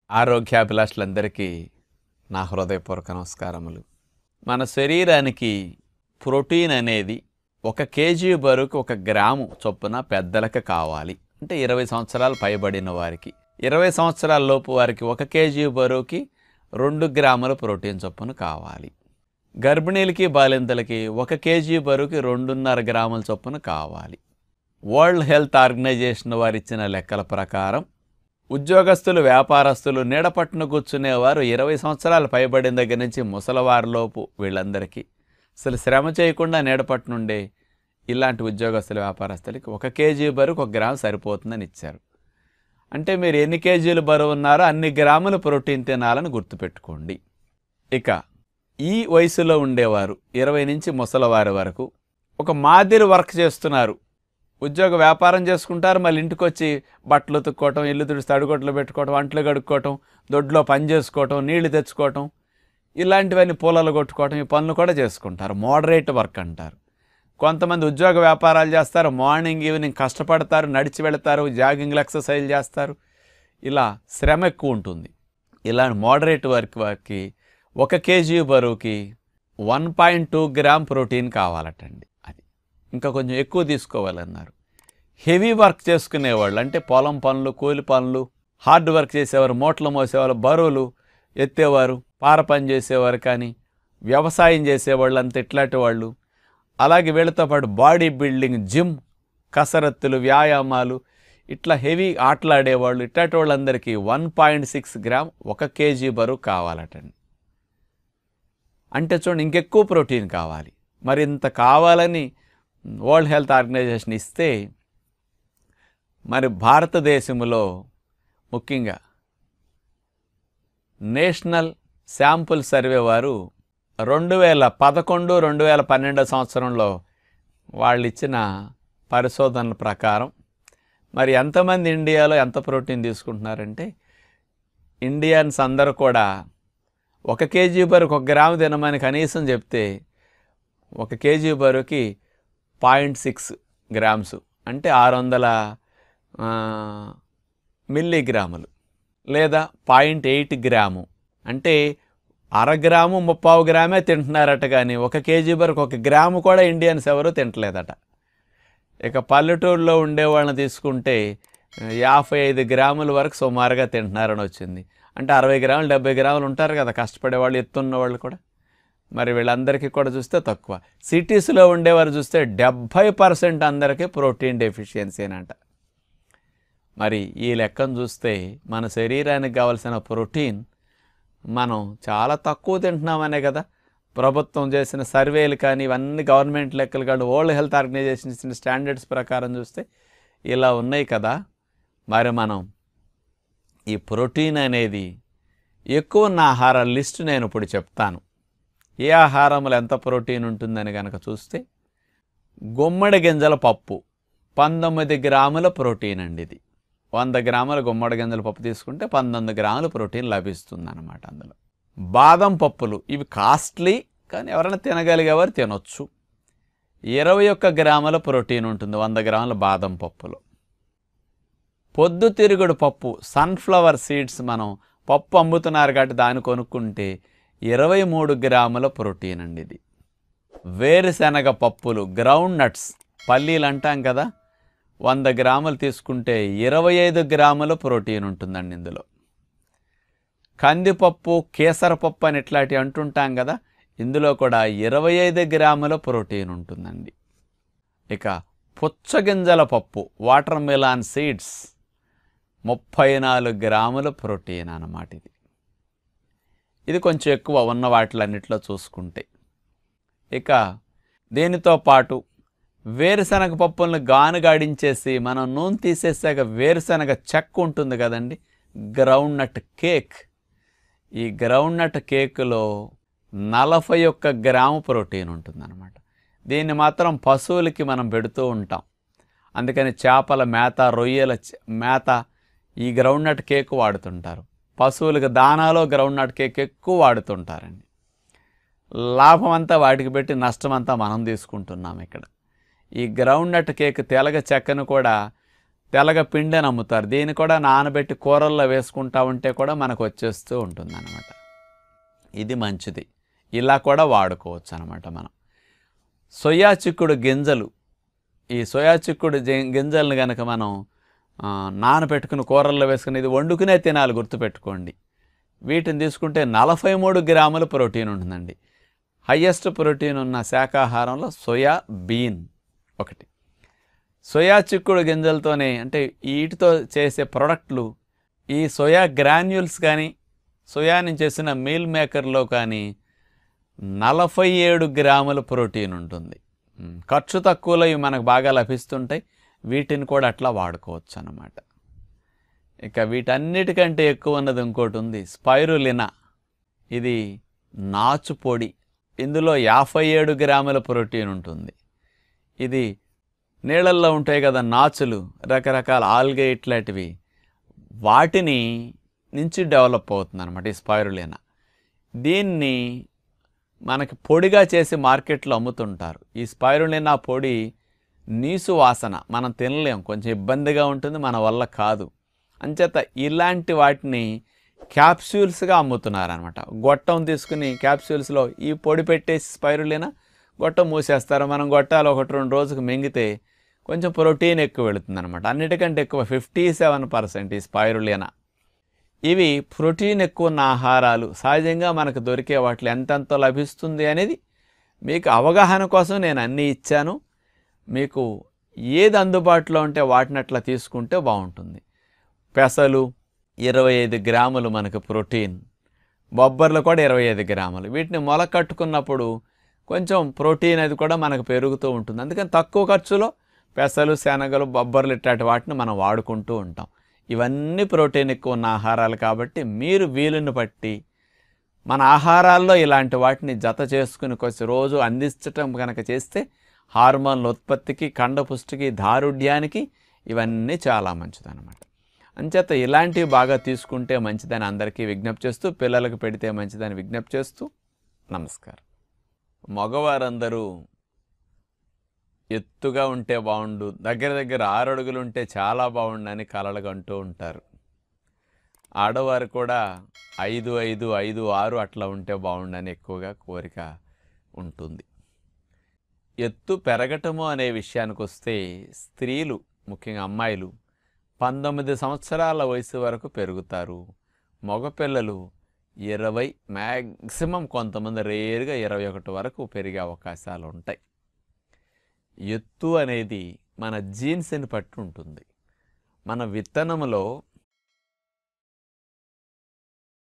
ఆరోగ్యాభిలాషులందరికీ నా హృదయపూర్వక నమస్కారములు మన శరీరానికి ప్రోటీన్ అనేది ఒక కేజీ బరువుకి ఒక గ్రాము చొప్పున పెద్దలకు కావాలి అంటే ఇరవై సంవత్సరాలు పైబడిన వారికి ఇరవై సంవత్సరాల లోపు వారికి ఒక కేజీ బరువుకి రెండు గ్రాముల ప్రోటీన్ చొప్పున కావాలి గర్భిణీలకి బాలింతలకి ఒక కేజీ బరువుకి రెండున్నర గ్రాముల చొప్పున కావాలి వరల్డ్ హెల్త్ ఆర్గనైజేషన్ వారు ఇచ్చిన లెక్కల ప్రకారం ఉద్యోగస్తులు వ్యాపారస్తులు నీడపట్టున కూర్చునేవారు ఇరవై సంవత్సరాలు పైబడిన దగ్గర నుంచి ముసలవారిలోపు వీళ్ళందరికీ అసలు శ్రమ చేయకుండా నీడపట్టునుండే ఇలాంటి ఉద్యోగస్తుల వ్యాపారస్తులకి ఒక కేజీ బరువు ఒక గ్రాము సరిపోతుందని ఇచ్చారు అంటే మీరు ఎన్ని కేజీలు బరువు ఉన్నారో అన్ని గ్రాముల ప్రోటీన్ తినాలని గుర్తుపెట్టుకోండి ఇక ఈ వయసులో ఉండేవారు ఇరవై నుంచి ముసలవారి వరకు ఒక మాదిరి వర్క్ చేస్తున్నారు ఉద్యోగ వ్యాపారం చేసుకుంటారు మళ్ళీ ఇంటికి వచ్చి బట్టలు ఉతుక్కోవటం ఇల్లు తుడిచి తడుగొట్లు పెట్టుకోవటం అంట్లు కడుక్కోవటం దొడ్లో పని చేసుకోవటం నీళ్లు తెచ్చుకోవటం ఇలాంటివన్నీ పూలలు కొట్టుకోవటం ఈ పనులు కూడా చేసుకుంటారు మోడరేట్ వర్క్ అంటారు కొంతమంది ఉద్యోగ వ్యాపారాలు చేస్తారు మార్నింగ్ ఈవినింగ్ కష్టపడతారు నడిచి వెళతారు జాగింగ్లు ఎక్సర్సైజ్ చేస్తారు ఇలా శ్రమ ఎక్కువ ఉంటుంది ఇలాంటి మోడరేట్ వర్క్ వారికి ఒక కేజీ బరువుకి one point two gram protein కావాలటండి అది ఇంకా కొంచెం ఎక్కువ తీసుకోవాలన్నారు హెవీ వర్క్ చేసుకునేవాళ్ళు అంటే పొలం పనులు కూలి పనులు హార్డ్ వర్క్ చేసేవారు మూటలు మోసేవారు బరువులు ఎత్తేవారు పార పని చేసేవారు కానీ వ్యవసాయం చేసేవాళ్ళు అంత ఇట్లాంటి వాళ్ళు అలాగే వీళ్ళతో పాటు బాడీ బిల్డింగ్ జిమ్ కసరత్తులు వ్యాయామాలు ఇట్లా హెవీ ఆటలాడేవాళ్ళు ఇట్లాంటి వాళ్ళందరికీ వన్ పాయింట్ సిక్స్ గ్రామ్ ఒక కేజీ బరువు కావాలటండి అంటే చూడండి ఇంకెక్కువ ప్రోటీన్ కావాలి మరి ఇంత కావాలని వరల్డ్ హెల్త్ ఆర్గనైజేషన్ ఇస్తే మరి భారతదేశంలో ముఖ్యంగా నేషనల్ శాంపుల్ సర్వే వారు రెండు వేల పదకొండు రెండు వేల పన్నెండో సంవత్సరంలో వాళ్ళు ఇచ్చిన పరిశోధనల ప్రకారం మరి ఎంతమంది ఇండియాలో ఎంత ప్రోటీన్ తీసుకుంటున్నారంటే ఇండియన్స్ అందరూ కూడా ఒక కేజీ బరువుకి ఒక గ్రాము తినమని కనీసం చెప్తే ఒక కేజీ బరువుకి పాయింట్ సిక్స్ గ్రామ్స్ అంటే ఆరు వందల మిల్లీగ్రాములు లేదా పాయింట్ ఎయిట్ గ్రాము అంటే అర గ్రాము ముప్పావు గ్రామే తింటున్నారట కానీ ఒక కేజీ వరకు ఒక గ్రాము కూడా ఇండియన్స్ ఎవరు తింటలేదట ఇక పల్లెటూరులో ఉండేవాళ్ళని తీసుకుంటే యాభై ఐదు గ్రాముల వరకు సుమారుగా తింటున్నారని వచ్చింది అంటే అరవై గ్రాములు డెబ్బై గ్రాములు ఉంటారు కదా కష్టపడే వాళ్ళు ఎత్తున్న వాళ్ళు కూడా మరి వీళ్ళందరికీ కూడా చూస్తే తక్కువ సిటీస్లో ఉండేవారు చూస్తే డెబ్భై పర్సెంట్ అందరికీ ప్రోటీన్ డెఫిషియన్సీ అంట మరి ఈ లెక్కను చూస్తే మన శరీరానికి కావలసిన ప్రోటీన్ మనం చాలా తక్కువ తింటున్నామనే కదా ప్రభుత్వం చేసిన సర్వేలు కానీ ఇవన్నీ గవర్నమెంట్ లెక్కలు కానీ వరల్డ్ హెల్త్ ఆర్గనైజేషన్ ఇచ్చిన స్టాండర్డ్స్ ప్రకారం చూస్తే ఇలా ఉన్నాయి కదా మరి మనం ఈ ప్రోటీన్ అనేది ఎక్కువ ఉన్న ఆహారాల లిస్టు నేను ఇప్పుడు చెప్తాను ఏ ఆహారంలో ఎంత ప్రోటీన్ ఉంటుందని కనుక చూస్తే గుమ్మడి గింజల పప్పు పంతొమ్మిది గ్రాముల ప్రోటీన్ అండి ఇది వంద గ్రాముల గుమ్మడి గింజల పప్పు తీసుకుంటే పంతొమ్మిది గ్రాముల ప్రోటీన్ లభిస్తుంది అనమాట అందులో బాదం పప్పులు ఇవి కాస్ట్లీ కానీ ఎవరైనా తినగలిగేవారు తినొచ్చు ఇరవై ఒక్క గ్రాముల ప్రోటీన్ ఉంటుంది వంద గ్రాముల బాదం పప్పులో పొద్దుతిరుగుడు పప్పు సన్ఫ్లవర్ సీడ్స్ మనం పప్పు అమ్ముతున్నారు కాబట్టి దాన్ని కొనుక్కుంటే ఇరవై మూడు గ్రాముల ప్రోటీన్ అండి ఇది వేరుశనగ పప్పులు గ్రౌండ్ నట్స్ పల్లీలు అంటాం కదా వంద గ్రాములు తీసుకుంటే ఇరవై ఐదు గ్రాముల ప్రోటీన్ ఉంటుందండి ఇందులో కందిపప్పు కేసరపప్పు అని ఇట్లాంటివి అంటుంటాం కదా ఇందులో కూడా ఇరవై ఐదు గ్రాముల ప్రోటీన్ ఉంటుందండి ఇక పుచ్చగింజల పప్పు వాటర్ మిలాన్ సీడ్స్ ముప్పై నాలుగు గ్రాముల ప్రోటీన్ అన్నమాట ఇది ఇది కొంచెం ఎక్కువ ఉన్న వాటిలన్నిట్లో చూసుకుంటే ఇక దీనితో పాటు వేరుశనగ పప్పులను గానుగాడించేసి మనం నూనె తీసేసాక వేరుశనగ చెక్క ఉంటుంది కదండి గ్రౌండ్ నట్ కేక్ ఈ గ్రౌండ్ నట్ కేకులో నలభై ఒక్క గ్రాము ప్రోటీన్ ఉంటుందన్నమాట దీన్ని మాత్రం పశువులకి మనం పెడుతూ ఉంటాం అందుకని చేపల మేత రొయ్యల చ- మేత ఈ గ్రౌండ్ నట్ కేక్ వాడుతుంటారు పశువులకు దానాలో గ్రౌండ్ నట్ కేక్ ఎక్కువ వాడుతుంటారండి లాభం అంతా వాటికి పెట్టి నష్టం అంతా మనం తీసుకుంటున్నాం ఇక్కడ ఈ గ్రౌండ్ నట్ కేక్ తెలగ చెక్కను కూడా తెల్లగ పిండి అని అమ్ముతారు దీన్ని కూడా నానబెట్టి కూరల్లో వేసుకుంటా ఉంటే కూడా మనకు వచ్చేస్తూ ఉంటుంది అనమాట ఇది మంచిది ఇలా కూడా వాడుకోవచ్చు అనమాట మనం సొయా చిక్కుడు గింజలు ఈ సోయా చిక్కుడు జి- గింజలను కనుక మనం ఆ, నానబెట్టుకుని కూరల్లో వేసుకుని ఇది వండుకునే తినాలి గుర్తుపెట్టుకోండి వీటిని తీసుకుంటే నలభై మూడు గ్రాముల ప్రోటీన్ ఉంటుందండి హయ్యెస్ట్ ప్రోటీన్ ఉన్న శాకాహారంలో సోయా బీన్ ఒకటి సోయా చిక్కుడు గింజలతోనే అంటే వీటితో చేసే ప్రొడక్ట్లు ఈ సోయా గ్రాన్యూల్స్ కానీ సోయా నుంచి చేసిన మీల్ మేకర్లో కానీ నలభై ఏడు గ్రాముల ప్రోటీన్ ఉంటుంది ఉమ్, ఖర్చు తక్కువలో ఇవి మనకు బాగా లభిస్తుంటాయి వీటిని కూడా అట్లా వాడుకోవచ్చు అన్నమాట ఇక వీటన్నిటికంటే ఎక్కువ ఉన్నది ఇంకోటి ఉంది స్పైరులినా ఇది నాచు పొడి ఇందులో యాభై ఏడు గ్రాముల ప్రోటీన్ ఉంటుంది ఇది నీళ్ళల్లో ఉంటాయి కదా నాచులు రకరకాల ఆల్గే ఇట్లాంటివి వాటిని నుంచి డెవలప్ అవుతుంది అనమాట ఈ స్పైరులినా దీన్ని మనకి పొడిగా చేసి మార్కెట్లో అమ్ముతుంటారు ఈ స్పైరులినా పొడి నీసు వాసన మనం తినలేం కొంచెం ఇబ్బందిగా ఉంటుంది మన వల్ల కాదు అంచేత ఇలాంటి వాటిని క్యాప్సూల్స్గా అమ్ముతున్నారు అనమాట గొట్టం తీసుకుని క్యాప్సూల్స్లో ఈ పొడి పెట్టేసి స్పైరులినా గొట్టం మూసేస్తారు మనం గొట్టాలు ఒకటి రెండు రోజుకు మింగితే కొంచెం ప్రోటీన్ ఎక్కువ వెళుతుంది అనమాట అన్నిటికంటే ఎక్కువ ఫిఫ్టీ సెవెన్ పర్సెంట్ ఈ స్పైరులినా ఇవి ప్రోటీన్ ఎక్కువ ఉన్న ఆహారాలు సహజంగా మనకు దొరికే వాటిలో ఎంతెంత లభిస్తుంది అనేది మీకు అవగాహన కోసం నేను అన్నీ ఇచ్చాను మీకు ఏది అందుబాటులో ఉంటే వాటిని అట్లా తీసుకుంటే బాగుంటుంది పెసలు ఇరవై ఐదు గ్రాములు మనకు ప్రోటీన్ బొబ్బర్లు కూడా ఇరవై ఐదు గ్రాములు వీటిని మొల కట్టుకున్నప్పుడు కొంచెం ప్రోటీన్ అది కూడా మనకు పెరుగుతూ ఉంటుంది అందుకని తక్కువ ఖర్చులో పెసలు శనగలు బొబ్బర్లు ఇట్లాంటి వాటిని మనం వాడుకుంటూ ఉంటాం ఇవన్నీ ప్రోటీన్ ఎక్కువ ఉన్న ఆహారాలు కాబట్టి మీరు వీలుని బట్టి మన ఆహారాల్లో ఇలాంటి వాటిని జత చేసుకుని కొంచెం రోజు అందించటం కనుక చేస్తే హార్మోన్ల ఉత్పత్తికి కండపుష్టికి దారుఢ్యానికి ఇవన్నీ చాలా మంచిదన్నమాట అంచేత ఇలాంటివి బాగా తీసుకుంటే మంచిదని అందరికీ విజ్ఞప్తి చేస్తూ పిల్లలకు పెడితే మంచిదని విజ్ఞప్తి చేస్తూ నమస్కారం మగవారందరూ ఎత్తుగా ఉంటే బాగుండు దగ్గర దగ్గర ఆరు అడుగులు ఉంటే చాలా బాగుండు అని కలలు అంటూ ఉంటారు ఆడవారు కూడా ఐదు ఐదు ఐదు ఆరు అట్లా ఉంటే బాగుండని ఎక్కువగా కోరిక ఉంటుంది ఎత్తు పెరగటము అనే విషయానికి వస్తే స్త్రీలు ముఖ్యంగా అమ్మాయిలు పంతొమ్మిది సంవత్సరాల వయసు వరకు పెరుగుతారు మగపిల్లలు ఇరవై మ్యాక్సిమం కొంతమంది రేరుగా ఇరవై ఒకటి వరకు పెరిగే అవకాశాలు ఉంటాయి ఎత్తు అనేది మన జీన్స్ని పట్టి ఉంటుంది మన విత్తనంలో